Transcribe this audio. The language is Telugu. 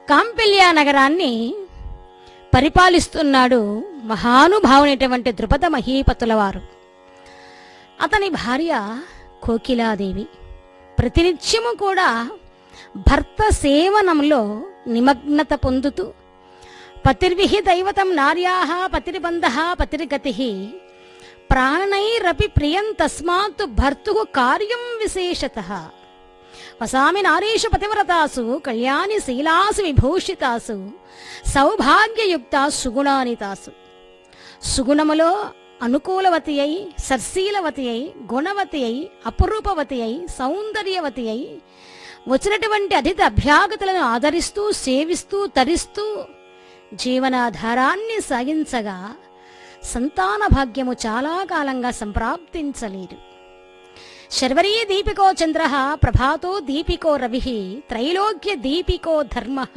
కాంపిల్య నగరాన్ని పరిపాలిస్తున్నాడు మహానుభావునైనటువంటి ద్రుపద మహీపతుల వారు అతని భార్య కోకిలాదేవి ప్రతినిత్యము కూడా భర్త సేవనంలో నిమగ్నత పొందుతూ పతిర్విహి దైవతం నార్యా పతిర్బంధ పతిర్గతి ప్రాణైరపి ప్రియం తస్మాత్ భర్తు కార్యం విశేషత వసామి నారీషు పతివ్రతాసు కళ్యాణి శీలాసు విభూషితాసు సౌభాగ్యయుక్త సుగుణానితాసు సుగుణములో అనుకూలవతి అయి సర్శీలవతి అయి గుణవతి అయి అపురూపవతి అయి సౌందర్యవతి అయి వచ్చినటువంటి అతిథి అభ్యాగతులను ఆదరిస్తూ సేవిస్తూ తరిస్తూ జీవనాధారాన్ని సాగించగా సంతాన భాగ్యము చాలా కాలంగా సంప్రాప్తించలేదు శర్వరీ దీపికో చంద్ర ప్రభాతో దీపికో రవి త్రైలోక్య దీపికో ధర్మ